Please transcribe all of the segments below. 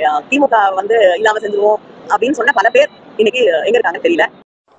ஆஹ் திமுக வந்து இல்லாம செஞ்சுருவோம் அப்படின்னு சொன்ன பல பேர் இன்னைக்கு எங்க இருக்காங்கன்னு தெரியல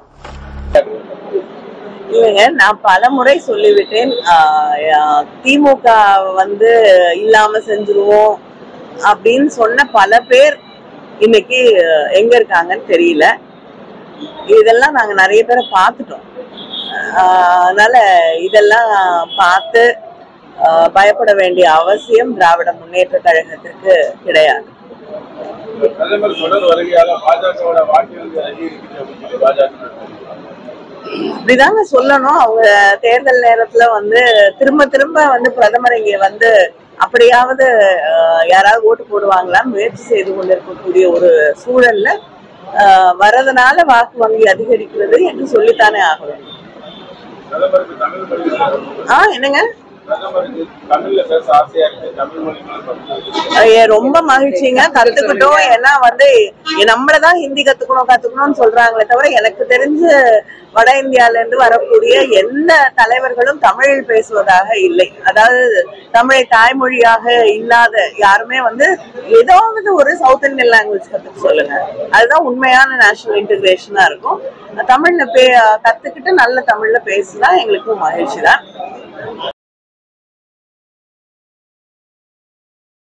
இல்லைங்க நான் பல முறை சொல்லிவிட்டேன் ஆஹ் ஆஹ் திமுக வந்து இல்லாம செஞ்சுருவோம் அப்படின்னு சொன்ன பல பேர் இன்னைக்கு எங்க இருக்காங்கன்னு தெரியல இதெல்லாம் நாங்க நிறைய பேரை பார்த்துட்டோம் ஆஹ் அதனால இதெல்லாம் பார்த்து ஆஹ் பயப்பட வேண்டிய அவசியம் திராவிட முன்னேற்ற கழகத்திற்கு கிடையாது பிரதமர் தொடர் வருகையால பாஜகவோட வாக்கு வந்து அதிகரிக்குது அப்படின்னு சொல்லி பாஜக இப்படிதாங்க சொல்லணும் அவங்க தேர்தல் நேரத்துல வந்து திரும்ப திரும்ப வந்து பிரதமர் இங்க வந்து அப்படியாவது ஆஹ், யாராவது ஓட்டு போடுவாங்களான்னு முயற்சி செய்து கொண்டிருக்கக்கூடிய ஒரு சூழல்ல ஆஹ், வரதுனால வாக்கு வங்கி அதிகரிக்கிறது என்று சொல்லித்தானே ஆகணும் பிரதமருக்கு தமிழ் மொழி ஆ என்னங்க பிரதமருக்கு தமிழ்ல பேச ஆசையா இருக்கு தமிழ் மொழி மேல பற்று. ஐய, ரொம்ப மகிழ்ச்சிங்க கத்துக்கிட்டோம் ஏன்னா வந்து நம்மளதான் ஹிந்தி கத்துக்கணும் கத்துக்கணும்னு சொல்றாங்களே தவிர எனக்கு தெரிஞ்சு வட இந்தியால இருந்து வரக்கூடிய எந்த தலைவர்களும் தமிழில் பேசுவதாக இல்லை அதாவது தமிழை தாய்மொழியாக இல்லாத யாருமே வந்து ஏதாவது ஒரு சவுத் இந்தியன் லாங்குவேஜ் கத்துக்க சொல்லுங்க அதுதான் உண்மையான நேஷனல் இன்டிகிரேஷனா இருக்கும் தமிழ்ல பே கத்துக்கிட்டு நல்ல தமிழ்ல பேசினா எங்களுக்கும் மகிழ்ச்சி தான்